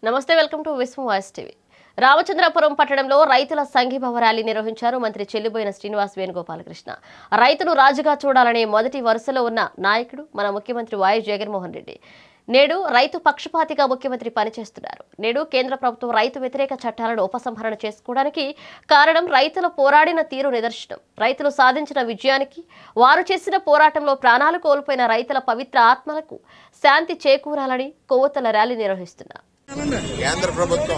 నమస్తే welcome to Vishwam voice TV Ramachandrapuram పట్టణంలో రైతుల సంఘీభావ ర్యాలీ నిర్వహించారు మంత్రి చెల్లిబోయిన శ్రీనివాస్ వేణుగోపాలకృష్ణ రైతును రాజుగా చూడాలనే మొదటి వరుసలో ఉన్న నాయకుడు మన ముఖ్యమంత్రి వైఎస్ జగన్మోహన్ రెడ్డి నేడు రైతు పక్షపాతిగా ముఖ్యమంత్రి పనిచేస్తున్నారు నేడు కేంద్ర ప్రభుత్వం రైతు వ్యతిరేక చట్టాలను ఉపసంహరణ చేసుకోవడానికి కారణం రైతులు పోరాడిన తీరు నిదర్శనం రైతులు సాధించిన విజయానికి వారు చేసిన పోరాటంలో ప్రాణాలు కోల్పోయిన రైతుల పవిత్ర ఆత్మలకు శాంతి చేకూరాలని కొవ్వొత్తుల ర్యాలీ నిర్వహిస్తున్నారు కేంద్ర ప్రభుత్వం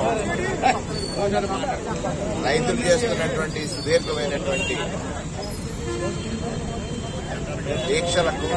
రైతులు చేస్తున్నటువంటి సుదీర్ఘమైనటువంటి దీక్షలకు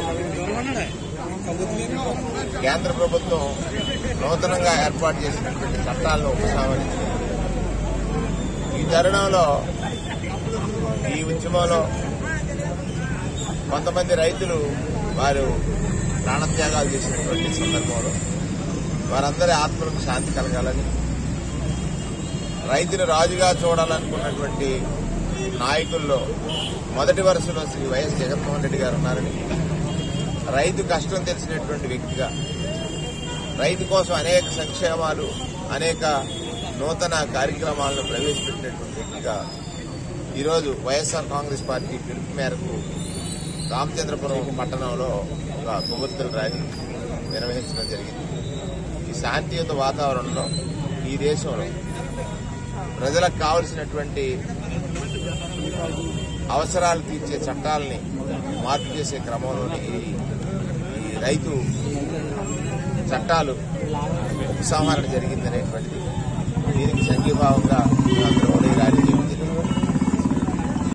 కేంద్ర ప్రభుత్వం నూతనంగా ఏర్పాటు చేసినటువంటి చట్టాలను ఉపసంహరించింది ఈ తరుణంలో ఈ ఉద్యమంలో కొంతమంది రైతులు వారు ప్రాణత్యాగాలు చేసినటువంటి సందర్భంలో వారందరి ఆత్మలకు శాంతి కలగాలని రైతును రాజుగా చూడాలనుకున్నటువంటి నాయకుల్లో మొదటి వరుసలో శ్రీ వైఎస్ జగన్మోహన్ రెడ్డి గారు ఉన్నారని రైతు కష్టం తెలిసినటువంటి వ్యక్తిగా రైతు కోసం అనేక సంక్షేమాలు అనేక నూతన కార్యక్రమాలను ప్రవేశపెట్టినటువంటి వ్యక్తిగా ఈరోజు వైఎస్ఆర్ కాంగ్రెస్ పార్టీ పిలుపు మేరకు రామచంద్రపురం పట్టణంలో ఒక కొవ్వొత్తుల ర్యాలీ నిర్వహించడం జరిగింది ఈ శాంతియుత వాతావరణంలో ఈ దేశంలో ప్రజలకు కావలసినటువంటి అవసరాలు తీర్చే చట్టాలని మార్పు చేసే క్రమంలోని ఈ ఈ రైతు చట్టాలు ఉపసంహరణ జరిగిందనేటువంటిది దీనికి సంఘీభావంగా